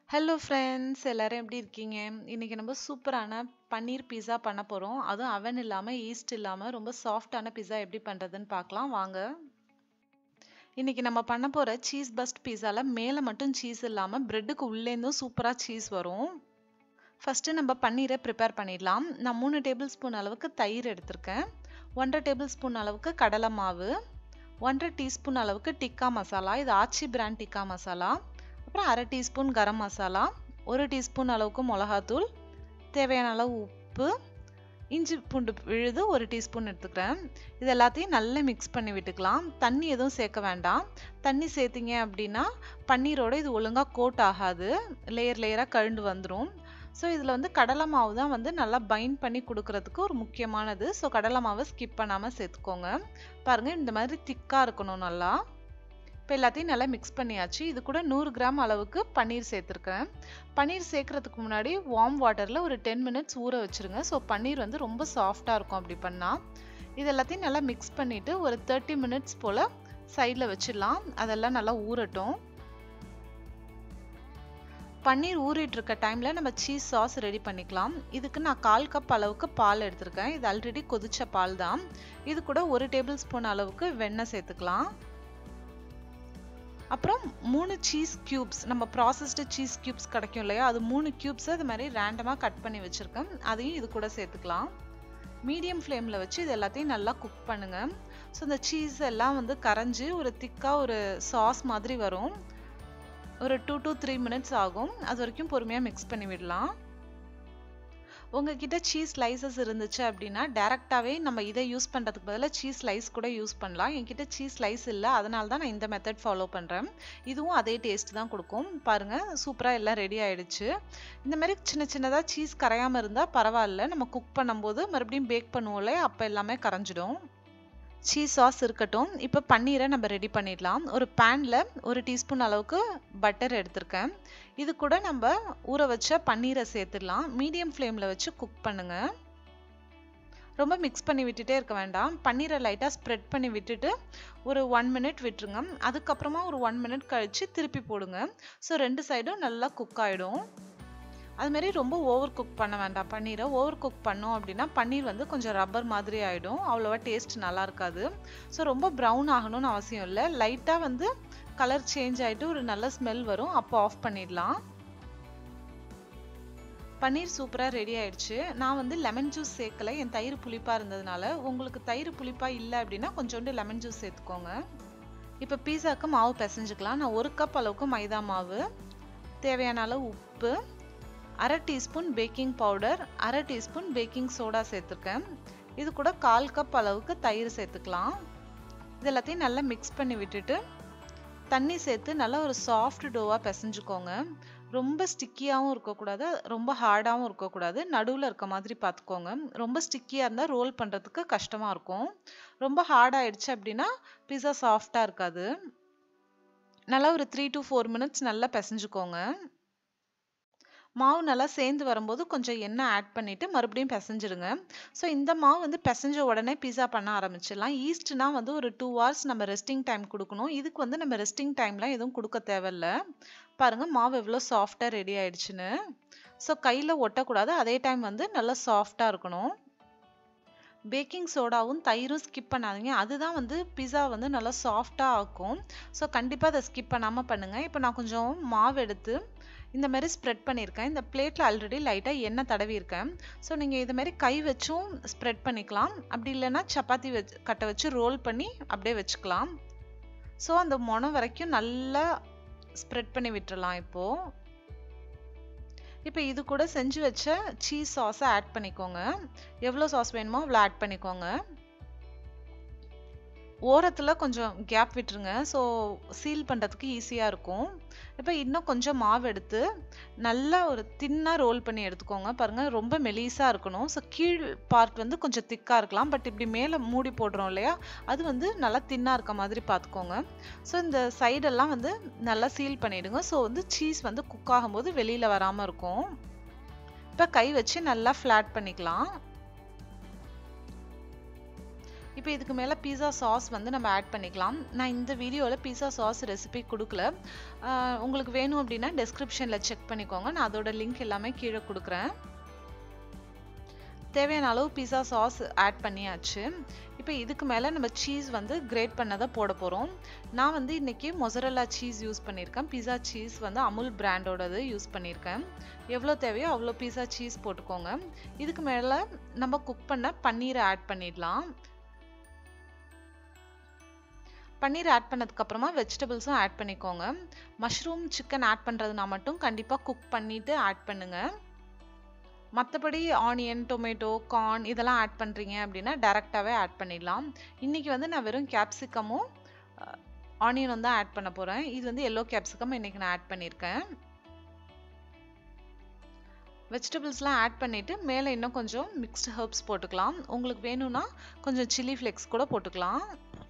Hello friends எல்லாரும் எப்படி இருக்கீங்க? இன்னைக்கு நம்ம சூப்பரான பன்னீர் பீஸா பண்ண போறோம். அதுவும் அவன் இல்லாம, ஈஸ்ட் இல்லாம ரொம்ப சாஃப்ட்டான பீஸா எப்படி பண்றதுன்னு பார்க்கலாம் வாங்க. இன்னைக்கு நம்ம பண்ண போற சீஸ் பஸ்ட் பீஸால மேல மட்டும் சீஸ் இல்லாம பிரெட்டுக்கு உள்ளேருந்தும் சூப்பரா சீஸ் வரும். ஃபர்ஸ்ட்டு நம்ம பன்னீரை ப்ரிப்பேர் பண்ணிடலாம். நான் 3 டேபிள் ஸ்பூன் அளவுக்கு தயிர் எடுத்திருக்கேன். 1 1/2 டேபிள் ஸ்பூன் அளவுக்கு கடலை மாவு, 1 1/2 டீஸ்பூன் அளவுக்கு டிக்கா மசாலா, இது ஆச்சி பிராண்ட் டிக்கா மசாலா. அப்புறம் 1/2 டீஸ்பூன் கரம் மசாலா, 1 டீஸ்பூன் அளவுக்கு மிளகாத்தூள், தேவையான அளவு உப்பு, இஞ்சி பூண்டு விழுது 1 டீஸ்பூன் எடுத்துக்கிறேன். இது எல்லாத்தையும் நல்லா மிக்ஸ் பண்ணி விட்டுக்கலாம். தண்ணி எதுவும் சேர்க்க வேண்டாம். தண்ணி சேர்த்தீங்க அப்படின்னா பன்னீரோட இது ஒழுங்கா கோட் ஆகாது. லேயர் லேயரா கழண்டு வந்துரும். ஸோ இதில் வந்து கடலை மாவு தான் வந்து நல்லா பைண்ட் பண்ணி கொடுக்கறதுக்கு ஒரு முக்கியமானது. ஸோ கடலை மாவை ஸ்கிப் பண்ணாமல் சேர்த்துக்கோங்க. பாருங்க இந்த மாதிரி திக்காக இருக்கணும் நல்லா. இப்போ எல்லாத்தையும் நல்லா மிக்ஸ் பண்ணியாச்சு. இது கூட 100 கிராம் அளவுக்கு பன்னீர் சேர்த்துருக்கேன். பன்னீர் சேர்க்கறதுக்கு முன்னாடி வார்ம் வாட்டரில் ஒரு 10 மினிட்ஸ் ஊற வச்சுருங்க. ஸோ பன்னீர் வந்து ரொம்ப சாஃப்டாக இருக்கும் அப்படி பண்ணால். இது எல்லாத்தையும் நல்லா மிக்ஸ் பண்ணிவிட்டு ஒரு 30 மினிட்ஸ் போல் சைடில் வச்சிடலாம். அதெல்லாம் நல்லா ஊறட்டும். பன்னீர் ஊறிட்டு இருக்க டைமில் நம்ம சீஸ் சாஸ் ரெடி பண்ணிக்கலாம். இதுக்கு நான் 1/4 கப் அளவுக்கு பால் எடுத்திருக்கேன். இது ஆல்ரெடி கொதிச்ச பால் தான். இது கூட 1 டேபிள் ஸ்பூன் அளவுக்கு வெண்ணெய் சேர்த்துக்கலாம். அப்புறம் 3 சீஸ் கியூப்ஸ் நம்ம ப்ராசஸ்டு சீஸ் கியூப்ஸ் கிடைக்கும் இல்லையா அது 3 கியூப்ஸை இது மாதிரி ரேண்டமாக கட் பண்ணி வச்சுருக்கேன். அதையும் இது கூட சேர்த்துக்கலாம். மீடியம் ஃப்ளேமில் வச்சு இது எல்லாத்தையும் நல்லா குக் பண்ணுங்கள். ஸோ இந்த சீஸ் எல்லாம் வந்து கரைஞ்சி ஒரு திக்காக ஒரு சாஸ் மாதிரி வரும். ஒரு 2 to 3 மினிட்ஸ் ஆகும். அது வரைக்கும் பொறுமையாக மிக்ஸ் பண்ணி விடலாம். உங்ககிட்ட சீஸ் ஸ்லைசஸ் இருந்துச்சு அப்படின்னா டேரெக்டாகவே நம்ம இதை யூஸ் பண்ணுறதுக்கு பதிலாக சீஸ் ஸ்லைஸ் கூட யூஸ் பண்ணலாம். என்கிட்ட சீஸ் ஸ்லைஸ் இல்லை அதனால தான் நான் இந்த மெத்தட் ஃபாலோ பண்ணுறேன். இதுவும் அதே டேஸ்ட் தான் கொடுக்கும். பாருங்கள் சூப்பராக எல்லாம் ரெடி ஆயிடுச்சு. இந்த மாதிரி சின்ன சின்னதாக சீஸ் கரையாமல் இருந்தால் பரவாயில்ல. நம்ம குக் பண்ணும்போது மறுபடியும் பேக் பண்ணுவோம்ல அப்போ எல்லாமே கரைஞ்சிடும். சீஸ் சாஸ் இருக்கட்டும். இப்போ பன்னீரை நம்ம ரெடி பண்ணிடலாம். ஒரு பேனில் ஒரு டீஸ்பூன் அளவுக்கு பட்டர் எடுத்திருக்கேன். இது கூட நம்ம ஊற வச்ச பன்னீரை சேர்த்துடலாம். மீடியம் ஃப்ளேமில் வச்சு குக் பண்ணுங்கள். ரொம்ப மிக்ஸ் பண்ணி விட்டுட்டே இருக்க வேண்டாம். பன்னீரை லைட்டாக ஸ்ப்ரெட் பண்ணி விட்டுட்டு ஒரு 1 மினிட் விட்டுருங்க. அதுக்கப்புறமா ஒரு 1 மினிட் கழித்து திருப்பி போடுங்க. ஸோ ரெண்டு சைடும் நல்லா குக் ஆகிடும். அதுமாரி ரொம்ப ஓவர் குக் பண்ண வேண்டாம் பன்னீரை. ஓவர் குக் பண்ணோம் அப்படின்னா பன்னீர் வந்து கொஞ்சம் ரப்பர் மாதிரி ஆகிடும். அவ்வளோவா டேஸ்ட் நல்லா இருக்காது. ஸோ ரொம்ப ப்ரௌன் ஆகணும்னு அவசியம் இல்லை. லைட்டாக வந்து கலர் சேஞ்ச் ஆகிட்டு ஒரு நல்ல ஸ்மெல் வரும். அப்போ ஆஃப் பண்ணிடலாம். பன்னீர் சூப்பராக ரெடி ஆயிடுச்சு. நான் வந்து லெமன் ஜூஸ் சேர்க்கல. என் தயிர் புளிப்பாக இருந்ததுனால உங்களுக்கு தயிர் புளிப்பாக இல்லை அப்படின்னா கொஞ்சோண்டு லெமன் ஜூஸ் சேர்த்துக்கோங்க. இப்போ பீஸாக்கு மாவு பிசைஞ்சுக்கலாம். நான் ஒரு கப் அளவுக்கு மைதா மாவு, தேவையான அளவு உப்பு, அரை டீஸ்பூன் பேக்கிங் பவுடர், அரை டீஸ்பூன் பேக்கிங் சோடா சேர்த்துருக்கேன். இது கூட 1/4 கப் அளவுக்கு தயிர் சேர்த்துக்கலாம். இது எல்லாத்தையும் நல்லா மிக்ஸ் பண்ணி விட்டுட்டு தண்ணி சேர்த்து நல்லா ஒரு சாஃப்ட் டோவாக பிசைஞ்சுக்கோங்க. ரொம்ப ஸ்டிக்கியாகவும் இருக்கக்கூடாது. ரொம்ப ஹார்டாகவும் இருக்கக்கூடாது. நடுவில் இருக்க மாதிரி பார்த்துக்கோங்க. ரொம்ப ஸ்டிக்கியாக இருந்தால் ரோல் பண்ணுறதுக்கு கஷ்டமாக இருக்கும். ரொம்ப ஹார்ட் ஆயிடுச்சு அப்படின்னா பீஸா சாஃப்டாக இருக்காது. நல்லா ஒரு 3 to 4 மினிட்ஸ் நல்லா பிசைஞ்சுக்கோங்க. மாவு நல்லா சேர்ந்து வரும்போது கொஞ்சம் எண்ணெய் ஆட் பண்ணிவிட்டு மறுபடியும் பிசைஞ்சிடுங்க. ஸோ இந்த மாவு வந்து பிசைஞ்ச உடனே பீஸா பண்ண ஆரம்பிச்சிடலாம். ஈஸ்ட்னா வந்து ஒரு 2 ஹவர்ஸ் நம்ம ரெஸ்டிங் டைம் கொடுக்கணும். இதுக்கு வந்து நம்ம ரெஸ்டிங் டைம்லாம் எதுவும் கொடுக்க தேவையில்ல. பாருங்கள் மாவு எவ்வளோ சாஃப்டாக ரெடி ஆயிடுச்சுன்னு. ஸோ கையில் ஒட்டக்கூடாது. அதே டைம் வந்து நல்லா சாஃப்டாக இருக்கணும். பேக்கிங் சோடாவும் தயிரும் ஸ்கிப் பண்ணாதீங்க. அதுதான் வந்து பீஸா வந்து நல்லா சாஃப்டாக ஆக்கும். ஸோ கண்டிப்பாக அதை ஸ்கிப் பண்ணாமல் பண்ணுங்கள். இப்போ நான் கொஞ்சம் மாவு எடுத்து இந்த மாதிரி ஸ்ப்ரெட் பண்ணியிருக்கேன். இந்த பிளேட்டில் ஆல்ரெடி லைட்டாக எண்ணெய் தடவியிருக்கேன். ஸோ நீங்கள் இது மாதிரி கை வச்சும் ஸ்ப்ரெட் பண்ணிக்கலாம். அப்படி இல்லைன்னா சப்பாத்தி வச்சு கட்டை வச்சு ரோல் பண்ணி அப்படியே வச்சுக்கலாம். ஸோ அந்த முனை வரைக்கும் நல்லா ஸ்ப்ரெட் பண்ணி விட்டுறலாம் இப்போது. இப்போ இது கூட செஞ்சு வச்ச சீஸ் சாஸை ஆட் பண்ணிக்கோங்க. எவ்வளோ சாஸ் வேணுமோ அவ்வளோ ஆட் பண்ணிக்கோங்க. ஓரத்தில் கொஞ்சம் கேப் விட்டுருங்க. ஸோ சீல் பண்ணுறதுக்கு ஈஸியாக இருக்கும். இப்போ இன்னும் கொஞ்சம் மாவு எடுத்து நல்லா ஒரு தின்னாக ரோல் பண்ணி எடுத்துக்கோங்க. பாருங்கள் ரொம்ப மெலிசாக இருக்கணும். ஸோ கீழ் பார்ட் வந்து கொஞ்சம் திக்காக இருக்கலாம். பட் இப்படி மேலே மூடி போடுறோம் இல்லையா அது வந்து நல்லா தின்னாக இருக்க மாதிரி பார்த்துக்கோங்க. ஸோ இந்த சைடெல்லாம் வந்து நல்லா சீல் பண்ணிவிடுங்க. ஸோ வந்து சீஸ் வந்து குக் ஆகும்போது வெளியில் வராமல் இருக்கும். இப்போ கை வச்சு நல்லா ஃப்ளாட் பண்ணிக்கலாம். இப்போ இதுக்கு மேலே பீஸா சாஸ் வந்து நம்ம ஆட் பண்ணிக்கலாம் நான் இந்த வீடியோவில் பீஸா சாஸ் ரெசிபி கொடுக்கல ஆஹ் உங்களுக்கு வேணும் அப்படின்னா டெஸ்கிரிப்ஷனில் செக் பண்ணிக்கோங்க நான் அதோட லிங்க் எல்லாமே கீழே கொடுக்குறேன் தேவையான அளவு பீஸா சாஸ் ஆட் பண்ணியாச்சு இப்போ இதுக்கு மேலே நம்ம சீஸ் வந்து கிரேட் பண்ணதை போட போகிறோம் நான் வந்து இன்றைக்கி மொசரல்லா சீஸ் யூஸ் பண்ணியிருக்கேன் பீஸா சீஸ் வந்து அமுல் பிராண்டோடது யூஸ் பண்ணியிருக்கேன் எவ்வளோ தேவையோ அவ்வளோ பீஸா சீஸ் போட்டுக்கோங்க இதுக்கு மேலே நம்ம குக் பண்ண பன்னீரை ஆட் பண்ணிடலாம் பன்னீர் ஆட் பண்ணதுக்கப்புறமா வெஜிடபிள்ஸும் ஆட் பண்ணிக்கோங்க மஷ்ரூம் சிக்கன் ஆட் பண்ணுறதுனா மட்டும் கண்டிப்பாக குக் பண்ணிவிட்டு ஆட் பண்ணுங்கள் மற்றபடி ஆனியன் டொமேட்டோ கார்ன் இதெல்லாம் ஆட் பண்ணுறீங்க அப்படின்னா டேரெக்டாகவே ஆட் பண்ணிடலாம் இன்றைக்கி வந்து நான் வெறும் கேப்சிகமும் ஆனியனும் தான் ஆட் பண்ண போகிறேன் இது வந்து எல்லோ கேப்சிகம் இன்றைக்கி நான் ஆட் பண்ணியிருக்கேன் வெஜிடபிள்ஸ்லாம் ஆட் பண்ணிவிட்டு மேலே இன்னும் கொஞ்சம் மிக்ஸ்டு ஹர்ப்ஸ் போட்டுக்கலாம் உங்களுக்கு வேணும்னா கொஞ்சம் சில்லி ஃப்ளெக்ஸ் கூட போட்டுக்கலாம்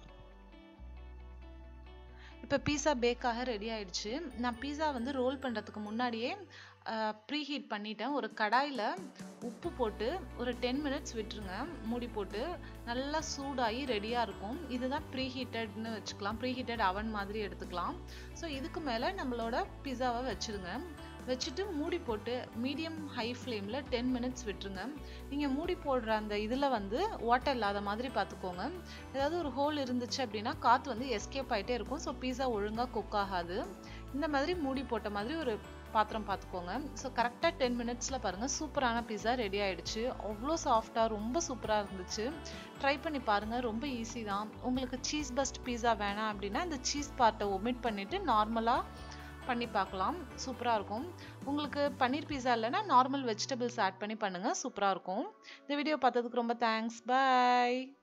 இப்போ பீஸா பேக்காக ரெடி ஆயிடுச்சு நான் பீஸா வந்து ரோல் பண்ணுறதுக்கு முன்னாடியே ப்ரீ ஹீட் பண்ணிட்டேன் ஒரு கடாயில் உப்பு போட்டு ஒரு டென் மினிட்ஸ் விட்டுருங்க மூடி போட்டு நல்லா சூடாகி ரெடியாக இருக்கும் இதுதான் ப்ரீ ஹீட்டட்னு வச்சுக்கலாம் ப்ரீ ஹீட்டட் அவன் மாதிரி எடுத்துக்கலாம் ஸோ இதுக்கு மேலே நம்மளோட பிஸாவை வச்சுருங்க வச்சுட்டு மூடி போட்டு மீடியம் ஹை ஃப்ளேமில் டென் மினிட்ஸ் விட்டுருங்க நீங்கள் மூடி போடுற அந்த இதில் வந்து வாட்டர் இல்லாத மாதிரி பார்த்துக்கோங்க ஏதாவது ஒரு ஹோல் இருந்துச்சு அப்படின்னா காற்று வந்து எஸ்கேப் ஆகிட்டே இருக்கும் ஸோ பீஸா ஒழுங்காக குக் ஆகாது இந்த மாதிரி மூடி போட்ட மாதிரி ஒரு பாத்திரம் பார்த்துக்கோங்க ஸோ கரெக்டாக டென் மினிட்ஸில் பாருங்கள் சூப்பரான பீஸா ரெடி ஆகிடுச்சு அவ்வளோ சாஃப்டாக ரொம்ப சூப்பராக இருந்துச்சு ட்ரை பண்ணி பாருங்கள் ரொம்ப ஈஸி தான் உங்களுக்கு சீஸ் பஸ்ட் பீஸா வேணாம் அப்படின்னா இந்த சீஸ் பார்ட்டை ஒமிட் பண்ணிவிட்டு நார்மலாக பண்ணி பார்க்கலாம் சூப்பராக இருக்கும் உங்களுக்கு பன்னீர் பீஸா இல்லைன்னா நார்மல் வெஜிடபிள்ஸ் ஆட் பண்ணி பண்ணுங்கள் சூப்பராக இருக்கும் இந்த வீடியோ பார்த்ததுக்கு ரொம்ப தேங்க்ஸ் பாய்